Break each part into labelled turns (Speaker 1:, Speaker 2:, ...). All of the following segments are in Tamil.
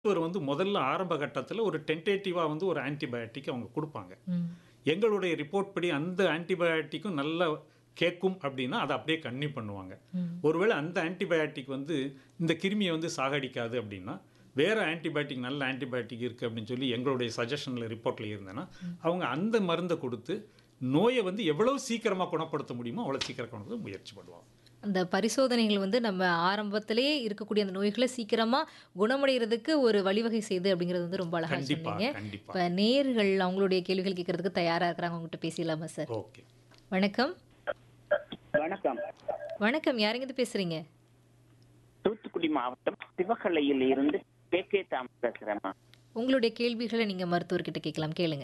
Speaker 1: மருத்துவர் வந்து முதல்ல ஆரம்ப கட்டத்தில் ஒரு டென்டேட்டிவாக வந்து ஒரு ஆன்டிபயோட்டிக் அவங்க கொடுப்பாங்க
Speaker 2: ம்.
Speaker 1: எங்களுடைய ரிப்போர்ட் படி அந்த ஆன்டிபயோட்டிக்கும் நல்லா கேட்கும் அப்படின்னா அதை அப்படியே கன்னி பண்ணுவாங்க
Speaker 2: ம்.
Speaker 1: ஒருவேளை அந்த ஆன்டிபயோட்டிக் வந்து இந்த கிருமியை வந்து சாகடிக்காது அப்படின்னா வேற ஆன்டிபயோட்டிக் நல்ல ஆன்டிபயோட்டிக் இருக்குது அப்படின்னு சொல்லி எங்களுடைய சஜஷனில் ரிப்போர்ட்டில் இருந்தேன்னா அவங்க அந்த மருந்தை கொடுத்து நோயை வந்து எவ்வளவு சீக்கிரமாக குணப்படுத்த முடியுமோ அவ்வளோ சீக்கிரம் குணப்படுத்த முயற்சி பண்ணுவாங்க
Speaker 2: அந்த பரிசோதனைகள் வந்து நம்ம ஆரம்பத்திலேயே இருக்கக்கூடிய அந்த நோய்களை சீக்கிரமா குணமடைகிறதுக்கு ஒரு வழிவகை செய்யுது அப்படிங்கிறது வந்து ரொம்ப அழகா
Speaker 1: கண்டிப்பா
Speaker 2: சொன்னீங்க
Speaker 1: கண்டிப்பா
Speaker 2: இப்ப நேர்கள் அவங்களுடைய கேள்விகள் கேட்கறதுக்கு தயாரா இருக்கிறாங்க உங்ககிட்ட பேசலாமா சார்
Speaker 1: ஓகே
Speaker 2: வணக்கம்
Speaker 3: வணக்கம்
Speaker 2: வணக்கம் யாருங்கிட்ட பேசுறீங்க
Speaker 3: தூத்துக்குடி மாவட்டம் சிவகலையில் இருந்து கே கே தாமஸ் பேசுறேம்மா
Speaker 2: உங்களுடைய கேள்விகளை நீங்க மருத்துவர்கிட்ட கேட்கலாம் கேளுங்க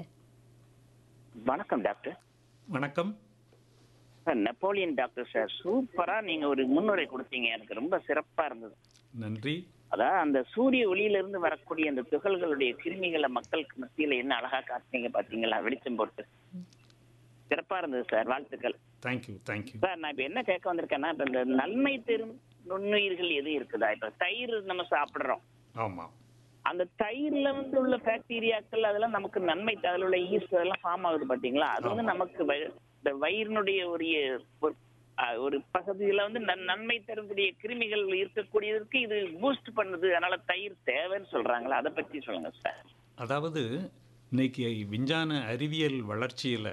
Speaker 3: வணக்கம் டாக்டர்
Speaker 1: வணக்கம்
Speaker 3: சார் நெப்போலியன் டாக்டர் சார் சூப்பரா நீங்க ஒரு முன்னுரை கொடுத்தீங்க எனக்கு ரொம்ப சிறப்பா இருந்தது
Speaker 1: நன்றி
Speaker 3: அதான் அந்த சூரிய ஒளியில இருந்து வரக்கூடிய அந்த துகள்களுடைய கிருமிகளை மக்களுக்கு மத்தியில என்ன அழகா காட்டுனீங்க பாத்தீங்களா வெளிச்சம் போட்டு சிறப்பா இருந்தது சார் வாழ்த்துக்கள்
Speaker 1: தேங்க்யூ தேங்க்யூ
Speaker 3: சார் நான் இப்ப என்ன கேட்க வந்திருக்கேன்னா இப்ப இந்த நன்மை தரும் நுண்ணுயிர்கள் எதுவும் இருக்குதா இப்ப தயிர் நம்ம சாப்பிடுறோம்
Speaker 1: ஆமாம்
Speaker 3: அந்த தயிர்ல வந்து உள்ள பாக்டீரியாக்கள் அதெல்லாம் நமக்கு நன்மை அதுல உள்ள ஈஸ்ட் அதெல்லாம் ஃபார்ம் ஆகுது பாத்தீங்களா அது வந்து நமக்கு வய- இந்த வயிறினுடைய ஒரு ஒரு அஹ், ஒரு பகுதியில வந்து நன்- நன்மை தரக்கூடிய கிருமிகள் இருக்கக்கூடியதற்கு இது பூஸ்ட் பண்ணுது அதனால தயிர் தேவைன்னு சொல்றாங்களா அதை பத்தி சொல்லுங்க சார்
Speaker 1: அதாவது இன்னைக்கு விஞ்ஞான அறிவியல் வளர்ச்சியில்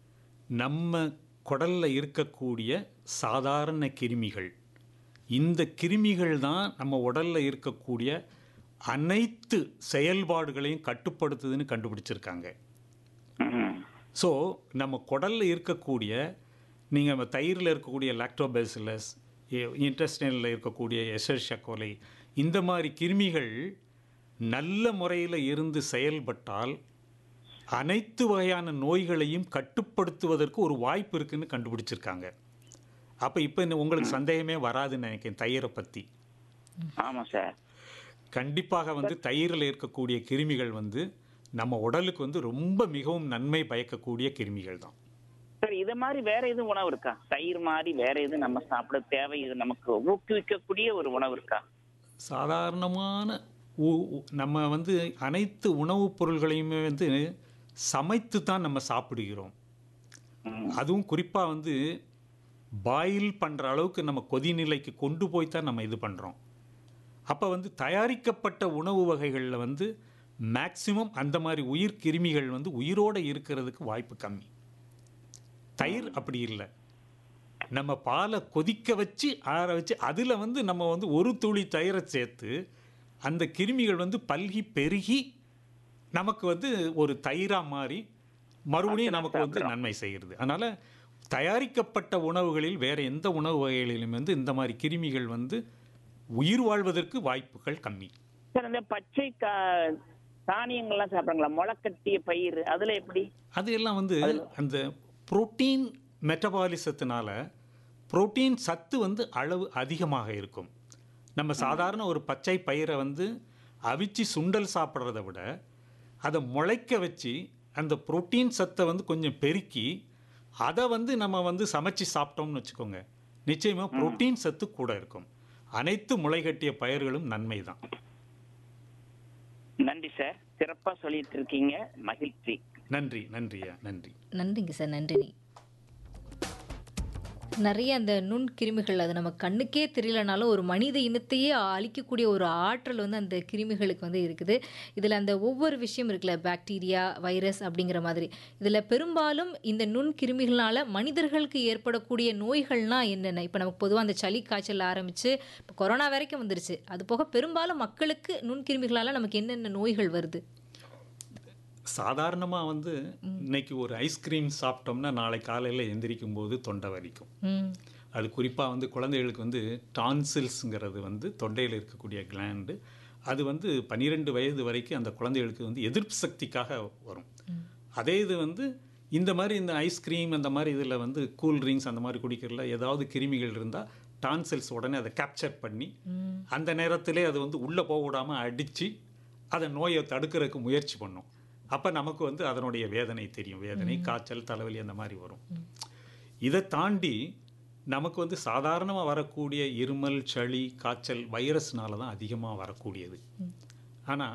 Speaker 1: நம்ம குடலில் இருக்கக்கூடிய சாதாரண கிருமிகள் இந்த கிருமிகள் தான் நம்ம உடலில் இருக்கக்கூடிய அனைத்து செயல்பாடுகளையும் கட்டுப்படுத்துதுன்னு கண்டுபிடிச்சிருக்காங்க
Speaker 3: ம்.
Speaker 1: ஸோ நம்ம குடலில் இருக்கக்கூடிய நீங்கள் தயிரில் இருக்கக்கூடிய லாக்டோபேசிலஸ் இன்டெஸ்டைனில் இருக்கக்கூடிய எசர்ஷா கோலை இந்த மாதிரி கிருமிகள் நல்ல முறையில் இருந்து செயல்பட்டால் அனைத்து வகையான நோய்களையும் கட்டுப்படுத்துவதற்கு ஒரு வாய்ப்பு இருக்குன்னு கண்டுபிடிச்சிருக்காங்க அப்போ இப்போ உங்களுக்கு சந்தேகமே வராதுன்னு நினைக்கிறேன் தயிரை பற்றி
Speaker 3: ஆமா சார்
Speaker 1: கண்டிப்பாக வந்து தயிரில் இருக்கக்கூடிய கிருமிகள் வந்து நம்ம உடலுக்கு வந்து ரொம்ப மிகவும் நன்மை பயக்கக்கூடிய கிருமிகள் தான்
Speaker 3: சார் இத மாதிரி வேற எதுவும் உணவு இருக்கா தயிர் மாதிரி வேற எதுவும் நம்ம சாப்பிட தேவை இது நமக்கு ஊக்குவிக்கக்கூடிய ஒரு உணவு இருக்கா
Speaker 1: சாதாரணமான உ- உ- நம்ம வந்து அனைத்து உணவுப் பொருள்களையுமே வந்து சமைத்து தான் நம்ம சாப்பிடுகிறோம்
Speaker 3: ம்.
Speaker 1: அதுவும் குறிப்பாக வந்து பாயில் பண்ணுற அளவுக்கு நம்ம கொதிநிலைக்கு கொண்டு போய் தான் நம்ம இது பண்ணுறோம் அப்போ வந்து தயாரிக்கப்பட்ட உணவு வகைகளில் வந்து மேக்சிமம் அந்த மாதிரி உயிர் கிருமிகள் வந்து உயிரோடு இருக்கிறதுக்கு வாய்ப்பு கம்மி தயிர் அப்படி இல்லை நம்ம பாலை கொதிக்க வச்சு ஆற வச்சு அதில் வந்து நம்ம வந்து ஒரு துளி தயிரை சேர்த்து அந்த கிருமிகள் வந்து பல்கி பெருகி நமக்கு வந்து ஒரு தயிராக மாறி மறுபடியும் நமக்கு வந்து நன்மை செய்கிறது அதனால் தயாரிக்கப்பட்ட உணவுகளில் வேறு எந்த உணவு வகைகளிலும் வந்து இந்த மாதிரி கிருமிகள் வந்து உயிர் வாழ்வதற்கு வாய்ப்புகள் கம்மி
Speaker 3: சார் இந்த பச்சை கா- தானியங்கள்லாம் சாப்பிடுறாங்களா முளைக்கட்டிய பயிர் அதுல எப்படி
Speaker 1: அது எல்லாம் வந்து அந்த புரோட்டீன் மெட்டபாலிசத்தினால புரோட்டீன் சத்து வந்து அளவு அதிகமாக இருக்கும் நம்ம சாதாரண ஒரு பச்சை பயிரை வந்து அவிச்சு சுண்டல் சாப்பிட்றத விட அதை முளைக்க வச்சு அந்த புரோட்டீன் சத்தை வந்து கொஞ்சம் பெருக்கி அதை வந்து நம்ம வந்து சமைச்சு சாப்பிட்டோம்னு வச்சுக்கோங்க நிச்சயமாக புரோட்டீன் சத்து கூட இருக்கும் அனைத்து முளைகட்டிய பயிர்களும் நன்மை தான்
Speaker 3: நன்றி சார் சிறப்பா சொல்லிட்டு இருக்கீங்க மகிழ்ச்சி
Speaker 1: நன்றி நன்றியா நன்றி
Speaker 2: நன்றிங்க சார் நன்றி நிறைய அந்த நுண்கிருமிகள் அது நம்ம கண்ணுக்கே தெரியலனாலும் ஒரு மனித இனத்தையே அழிக்கக்கூடிய ஒரு ஆற்றல் வந்து அந்த கிருமிகளுக்கு வந்து இருக்குது இதில் அந்த ஒவ்வொரு விஷயம் இருக்குல்ல பாக்டீரியா வைரஸ் அப்படிங்கிற மாதிரி இதில் பெரும்பாலும் இந்த நுண்கிருமிகளால் மனிதர்களுக்கு ஏற்படக்கூடிய நோய்கள்னா என்னென்ன இப்போ நமக்கு பொதுவாக அந்த சளி காய்ச்சல் ஆரம்பித்து இப்போ கொரோனா வரைக்கும் வந்துருச்சு அது போக பெரும்பாலும் மக்களுக்கு நுண்கிருமிகளால் நமக்கு என்னென்ன நோய்கள் வருது
Speaker 1: சாதாரணமாக வந்து இன்னைக்கு ஒரு ஐஸ்கிரீம் சாப்பிட்டோம்னா நாளை காலையில் எந்திரிக்கும் போது தொண்டை வலிக்கும்
Speaker 2: ம்
Speaker 1: அது குறிப்பாக வந்து குழந்தைகளுக்கு வந்து டான்சில்ஸுங்கிறது வந்து தொண்டையில் இருக்கக்கூடிய கிளாண்டு அது வந்து பன்னிரெண்டு வயது வரைக்கும் அந்த குழந்தைகளுக்கு வந்து எதிர்ப்பு சக்திக்காக வரும் அதே இது வந்து இந்த மாதிரி இந்த ஐஸ்கிரீம் அந்த மாதிரி இதில் வந்து கூல் ட்ரிங்க்ஸ் அந்த மாதிரி குடிக்கிறதுல ஏதாவது கிருமிகள் இருந்தால் டான்சில்ஸ் உடனே அதை கேப்சர் பண்ணி அந்த நேரத்திலே அது வந்து உள்ளே போக விடாமல் அடித்து அதை நோயை தடுக்கிறதுக்கு முயற்சி பண்ணும் அப்போ நமக்கு வந்து அதனுடைய வேதனை தெரியும் வேதனை காய்ச்சல் தலைவலி அந்த மாதிரி வரும் இதை தாண்டி நமக்கு வந்து சாதாரணமாக வரக்கூடிய இருமல் சளி காய்ச்சல் வைரஸ்னால தான் அதிகமாக வரக்கூடியது ஆனால்